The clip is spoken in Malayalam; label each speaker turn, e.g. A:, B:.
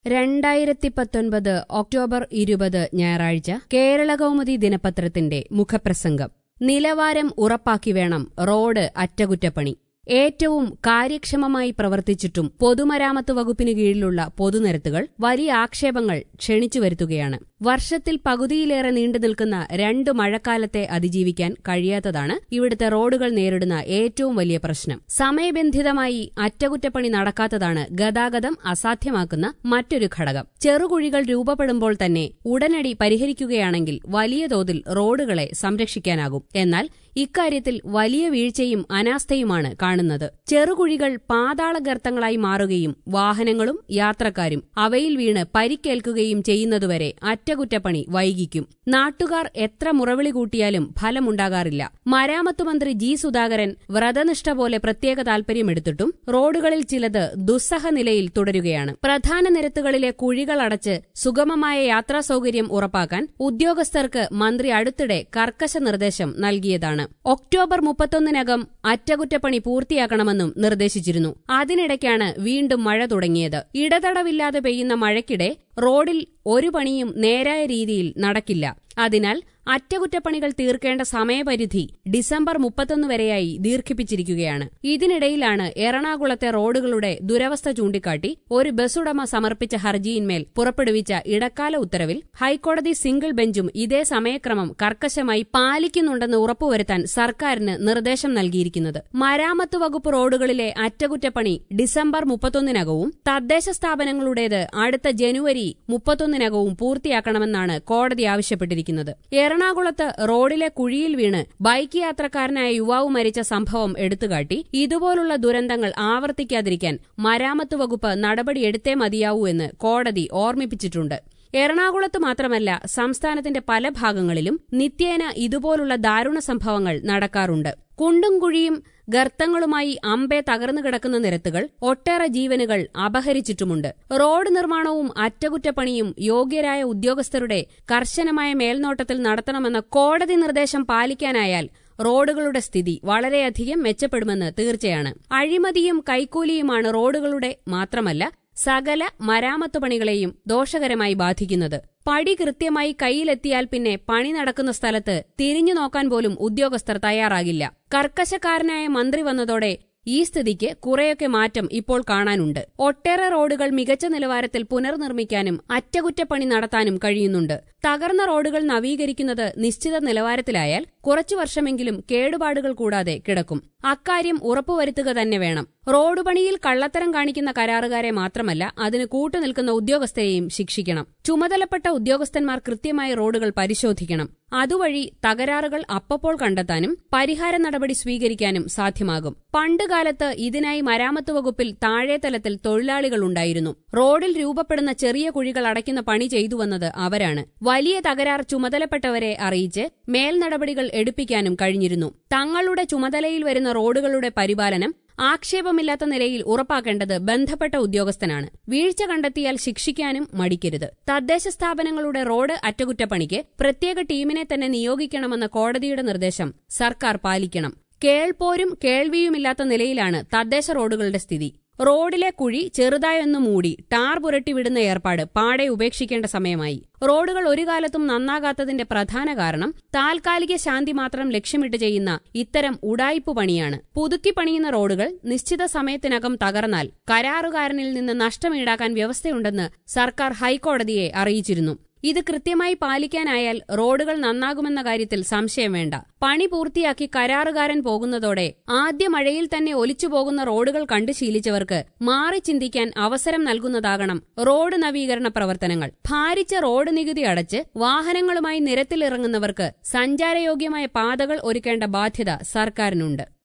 A: രണ്ടായിരത്തി പത്തൊൻപത് ഒക്ടോബർ ഇരുപത് ഞായറാഴ്ച കേരളകൗമുദി ദിനപത്രത്തിന്റെ മുഖപ്രസംഗം നിലവാരം ഉറപ്പാക്കി വേണം റോഡ് അറ്റകുറ്റപ്പണി ഏറ്റവും കാര്യക്ഷമമായി പ്രവർത്തിച്ചിട്ടും പൊതുമരാമത്ത് വകുപ്പിന് കീഴിലുള്ള പൊതുനിരത്തുകൾ വലിയ ആക്ഷേപങ്ങൾ ക്ഷണിച്ചു വരുത്തുകയാണ് വർഷത്തിൽ പകുതിയിലേറെ നീണ്ടു നിൽക്കുന്ന രണ്ട് മഴക്കാലത്തെ അതിജീവിക്കാൻ കഴിയാത്തതാണ് ഇവിടുത്തെ റോഡുകൾ നേരിടുന്ന ഏറ്റവും വലിയ പ്രശ്നം സമയബന്ധിതമായി അറ്റകുറ്റപ്പണി നടക്കാത്തതാണ് ഗതാഗതം അസാധ്യമാക്കുന്ന മറ്റൊരു ഘടകം ചെറുകുഴികൾ രൂപപ്പെടുമ്പോൾ തന്നെ ഉടനടി പരിഹരിക്കുകയാണെങ്കിൽ വലിയ തോതിൽ റോഡുകളെ സംരക്ഷിക്കാനാകും എന്നാൽ ഇക്കാര്യത്തിൽ വലിയ വീഴ്ചയും അനാസ്ഥയുമാണ് കാണുന്നത് ചെറുകുഴികൾ പാതാള ഗർത്തങ്ങളായി മാറുകയും വാഹനങ്ങളും യാത്രക്കാരും അവയിൽ വീണ് പരിക്കേൽക്കുകയും ചെയ്യുന്നതുവരെ അറ്റകുറ്റപ്പണി വൈകിക്കും നാട്ടുകാർ എത്ര മുറവിളി കൂട്ടിയാലും ഫലമുണ്ടാകാറില്ല മരാമത്ത് മന്ത്രി ജി സുധാകരൻ വ്രതനിഷ്ഠ പോലെ പ്രത്യേക താൽപര്യമെടുത്തിട്ടും റോഡുകളിൽ ചിലത് ദുസ്സഹ നിലയിൽ തുടരുകയാണ് പ്രധാന നിരത്തുകളിലെ കുഴികൾ അടച്ച് സുഗമമായ യാത്രാ സൗകര്യം ഉറപ്പാക്കാൻ ഉദ്യോഗസ്ഥർക്ക് മന്ത്രി അടുത്തിടെ കർക്കശ നിർദ്ദേശം നൽകിയതാണ് ഒക്ടോബർ മുപ്പത്തൊന്നിനകം അറ്റകുറ്റപ്പണി പൂർത്തിയാക്കണമെന്നും നിർദ്ദേശിച്ചിരുന്നു അതിനിടയ്ക്കാണ് വീണ്ടും മഴ തുടങ്ങിയത് ഇടതടവില്ലാതെ പെയ്യുന്ന മഴയ്ക്കിടെ റോഡിൽ ഒരു പണിയും നേരായ രീതിയിൽ നടക്കില്ല അതിനാൽ അറ്റകുറ്റപ്പണികൾ തീർക്കേണ്ട സമയപരിധി ഡിസംബർ മുപ്പത്തൊന്ന് വരെയായി ദീർഘിപ്പിച്ചിരിക്കുകയാണ് ഇതിനിടയിലാണ് എറണാകുളത്തെ റോഡുകളുടെ ദുരവസ്ഥ ചൂണ്ടിക്കാട്ടി ഒരു ബസ്സുടമ സമർപ്പിച്ച ഹർജിയിന്മേൽ പുറപ്പെടുവിച്ച ഇടക്കാല ഉത്തരവിൽ ഹൈക്കോടതി സിംഗിൾ ബെഞ്ചും ഇതേ സമയക്രമം കർക്കശമായി പാലിക്കുന്നുണ്ടെന്ന് ഉറപ്പുവരുത്താൻ സർക്കാരിന് നിർദ്ദേശം നൽകിയിരിക്കുന്നത് മരാമത്ത് വകുപ്പ് റോഡുകളിലെ അറ്റകുറ്റപ്പണി ഡിസംബർ മുപ്പത്തൊന്നിനകവും തദ്ദേശ സ്ഥാപനങ്ങളുടേത് അടുത്ത ജനുവരി മുപ്പത്തൊന്നിനകവും പൂർത്തിയാക്കണമെന്നാണ് കോടതി ആവശ്യപ്പെട്ടിരിക്കുന്നത് എറണാകുളത്ത് റോഡിലെ കുഴിയിൽ വീണ് ബൈക്ക് യാത്രക്കാരനായ യുവാവ് മരിച്ച സംഭവം എടുത്തുകാട്ടി ഇതുപോലുള്ള ദുരന്തങ്ങൾ ആവർത്തിക്കാതിരിക്കാൻ മരാമത്ത് വകുപ്പ് നടപടിയെടുത്തേ മതിയാവൂ എന്ന് കോടതി ഓർമ്മിപ്പിച്ചിട്ടുണ്ട് എറണാകുളത്ത് മാത്രമല്ല സംസ്ഥാനത്തിന്റെ പല ഭാഗങ്ങളിലും നിത്യേന ഇതുപോലുള്ള ദാരുണ സംഭവങ്ങൾ നടക്കാറുണ്ട് കുണ്ടും കുഴിയും ഗർത്തങ്ങളുമായി അമ്പെ തകർന്നു കിടക്കുന്ന നിരത്തുകൾ ഒട്ടേറെ ജീവനുകൾ അപഹരിച്ചിട്ടുമുണ്ട് റോഡ് നിർമ്മാണവും അറ്റകുറ്റപ്പണിയും യോഗ്യരായ ഉദ്യോഗസ്ഥരുടെ കർശനമായ മേൽനോട്ടത്തിൽ നടത്തണമെന്ന കോടതി നിർദ്ദേശം പാലിക്കാനായാൽ റോഡുകളുടെ സ്ഥിതി വളരെയധികം മെച്ചപ്പെടുമെന്ന് തീർച്ചയാണ് അഴിമതിയും കൈക്കൂലിയുമാണ് റോഡുകളുടെ മാത്രമല്ല സകല മരാമത്ത് പണികളെയും ദോഷകരമായി ബാധിക്കുന്നത് പടി കൃത്യമായി കയ്യിലെത്തിയാൽ പിന്നെ പണി നടക്കുന്ന സ്ഥലത്ത് തിരിഞ്ഞു നോക്കാൻ പോലും ഉദ്യോഗസ്ഥർ തയ്യാറാകില്ല കർക്കശക്കാരനായ മന്ത്രി വന്നതോടെ ഈ സ്ഥിതിക്ക് കുറെയൊക്കെ മാറ്റം ഇപ്പോൾ കാണാനുണ്ട് ഒട്ടേറെ റോഡുകൾ മികച്ച നിലവാരത്തിൽ പുനർനിർമ്മിക്കാനും അറ്റകുറ്റപ്പണി നടത്താനും കഴിയുന്നുണ്ട് തകർന്ന റോഡുകൾ നവീകരിക്കുന്നത് നിശ്ചിത നിലവാരത്തിലായാൽ കുറച്ചു വർഷമെങ്കിലും കേടുപാടുകൾ കൂടാതെ കിടക്കും അക്കാര്യം ഉറപ്പുവരുത്തുക തന്നെ വേണം റോഡ് പണിയിൽ കള്ളത്തരം കാണിക്കുന്ന കരാറുകാരെ മാത്രമല്ല അതിന് കൂട്ടുനിൽക്കുന്ന ഉദ്യോഗസ്ഥരെയും ശിക്ഷിക്കണം ചുമതലപ്പെട്ട ഉദ്യോഗസ്ഥന്മാർ കൃത്യമായി റോഡുകൾ പരിശോധിക്കണം അതുവഴി തകരാറുകൾ അപ്പപ്പോൾ കണ്ടെത്താനും പരിഹാര നടപടി സ്വീകരിക്കാനും സാധ്യമാകും പണ്ടുകാലത്ത് ഇതിനായി മരാമത്ത് വകുപ്പിൽ താഴേതലത്തിൽ തൊഴിലാളികളുണ്ടായിരുന്നു റോഡിൽ രൂപപ്പെടുന്ന ചെറിയ കുഴികൾ അടയ്ക്കുന്ന പണി ചെയ്തുവന്നത് അവരാണ് വലിയ തകരാർ ചുമതലപ്പെട്ടവരെ അറിയിച്ച് മേൽനടപടികൾ എടുപ്പിക്കാനും കഴിഞ്ഞിരുന്നു തങ്ങളുടെ ചുമതലയിൽ വരുന്ന റോഡുകളുടെ പരിപാലനം ആക്ഷേപമില്ലാത്ത നിലയിൽ ഉറപ്പാക്കേണ്ടത് ബന്ധപ്പെട്ട ഉദ്യോഗസ്ഥനാണ് വീഴ്ച കണ്ടെത്തിയാൽ ശിക്ഷിക്കാനും മടിക്കരുത് തദ്ദേശ സ്ഥാപനങ്ങളുടെ റോഡ് അറ്റകുറ്റപ്പണിക്ക് പ്രത്യേക ടീമിനെ തന്നെ നിയോഗിക്കണമെന്ന കോടതിയുടെ നിർദ്ദേശം സർക്കാർ പാലിക്കണം കേൾപ്പോരും കേൾവിയുമില്ലാത്ത നിലയിലാണ് തദ്ദേശ റോഡുകളുടെ സ്ഥിതി റോഡിലെ കുഴി ചെറുതായൊന്നു മൂടി ടാർ പുരട്ടിവിടുന്ന ഏർപ്പാട് പാടെ ഉപേക്ഷിക്കേണ്ട സമയമായി റോഡുകൾ ഒരു കാലത്തും നന്നാകാത്തതിന്റെ പ്രധാന കാരണം താൽക്കാലിക ശാന്തി മാത്രം ലക്ഷ്യമിട്ട് ചെയ്യുന്ന ഇത്തരം ഉടായ്പ പണിയാണ് പുതുക്കി പണിയുന്ന റോഡുകൾ നിശ്ചിത സമയത്തിനകം തകർന്നാൽ കരാറുകാരനിൽ നിന്ന് നഷ്ടം ഈടാക്കാൻ വ്യവസ്ഥയുണ്ടെന്ന് സർക്കാർ ഹൈക്കോടതിയെ അറിയിച്ചിരുന്നു ഇത് കൃത്യമായി പാലിക്കാനായാൽ റോഡുകൾ നന്നാകുമെന്ന കാര്യത്തിൽ സംശയം വേണ്ട പണി പൂർത്തിയാക്കി കരാറുകാരൻ പോകുന്നതോടെ ആദ്യ മഴയിൽ തന്നെ ഒലിച്ചു പോകുന്ന റോഡുകൾ കണ്ടു ശീലിച്ചവർക്ക് മാറി ചിന്തിക്കാൻ അവസരം നൽകുന്നതാകണം റോഡ് നവീകരണ പ്രവർത്തനങ്ങൾ ഭാരിച്ച റോഡ് നികുതി അടച്ച് വാഹനങ്ങളുമായി നിരത്തിലിറങ്ങുന്നവർക്ക് സഞ്ചാരയോഗ്യമായ പാതകൾ ഒരുക്കേണ്ട ബാധ്യത സർക്കാരിനുണ്ട്